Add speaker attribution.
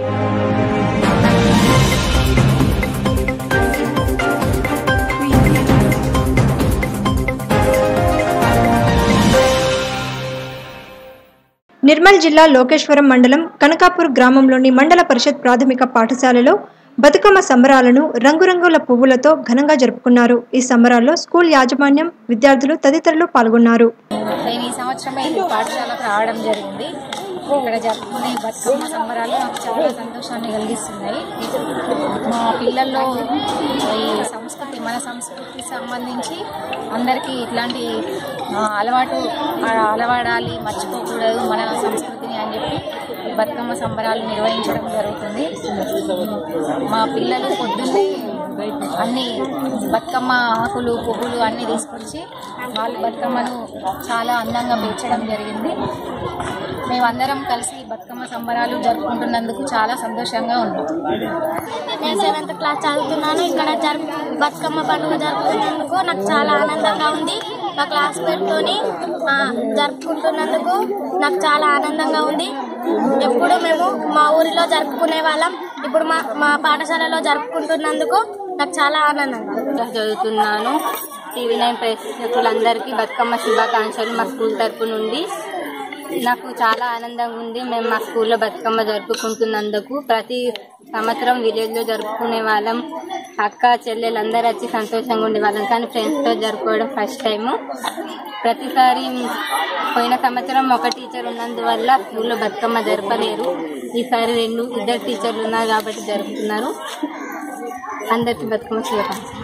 Speaker 1: నిర్మల్ జిల్లా లోకేశ్వరం మండలం కనకాపూర్ గ్రామంలోని మండల పరిషత్ ప్రాథమిక పాఠశాలలో బతుకమ్మ సంబరాలను రంగురంగుల పువ్వులతో ఘనంగా జరుపుకున్నారు ఈ సంబరాల్లో స్కూల్ యాజమాన్యం విద్యార్థులు తదితరులు పాల్గొన్నారు
Speaker 2: నేను ఈ సంవత్సరమే ఈ పాఠశాలకు రావడం జరిగింది ఇక్కడ జరుపుకునే బతుకమ్మ సంబరాలు నాకు చాలా సంతోషాన్ని కలిగిస్తున్నాయి మా పిల్లల్లో ఈ సంస్కృతి మన సంస్కృతికి సంబంధించి అందరికీ ఇట్లాంటి ఆ, అలవాటు ఆ, అలవాడాలి మర్చిపోకూడదు మన సంస్కృతిని అని చెప్పి ఈ బతుకమ్మ సంబరాలు నిర్వహించడం జరుగుతుంది మా పిల్లలు పొద్దున్నే అన్ని బతుకమ్మ ఆకులు పువ్వులు అన్ని తీసుకొచ్చి వాళ్ళు బతుకమ్మను చాలా అందంగా పేర్చడం జరిగింది మేమందరం కలిసి బతుకమ్మ సంబరాలు జరుపుకుంటున్నందుకు చాలా సంతోషంగా ఉంది
Speaker 3: నేను సెవెంత్ క్లాస్ చదువుతున్నాను ఇక్కడ జరుపు బతుకమ్మ పండుగ జరుపుకున్నందుకు నాకు చాలా ఆనందంగా ఉంది మా క్లాస్మేట్తోని ఆ, జరుపుకుంటున్నందుకు నాకు చాలా ఆనందంగా ఉంది ఎప్పుడు మేము మా ఊరిలో జరుపుకునే వాళ్ళం ఇప్పుడు మా మా పాఠశాలలో జరుపుకుంటున్నందుకు నాకు చాలా ఆనందంగా ఉంది.
Speaker 4: చదువుతున్నాను టీవీ నైన్ ప్రేక్షకులందరికీ బతుకమ్మ శుభాకాంక్షలు మా స్కూల్ తరపు నుండి నాకు చాలా ఆనందంగా ఉంది మేము మా స్కూల్లో బతుకమ్మ జరుపుకుంటున్నందుకు ప్రతి సంవత్సరం విలేజ్లో జరుపుకునే వాళ్ళం అక్క చెల్లెలు అందరూ వచ్చి సంతోషంగా ఉండేవాళ్ళం కానీ ఫ్రెండ్స్తో జరుపుకోవడం ఫస్ట్ టైము ప్రతిసారి పోయిన సంవత్సరం ఒక టీచర్ ఉన్నందువల్ల స్కూల్లో బతుకమ్మ జరపలేరు ఈసారి రెండు ఇద్దరు టీచర్లు ఉన్నారు కాబట్టి జరుపుతున్నారు అందరికీ బతుకమ్మ శుభాకాంక్షలు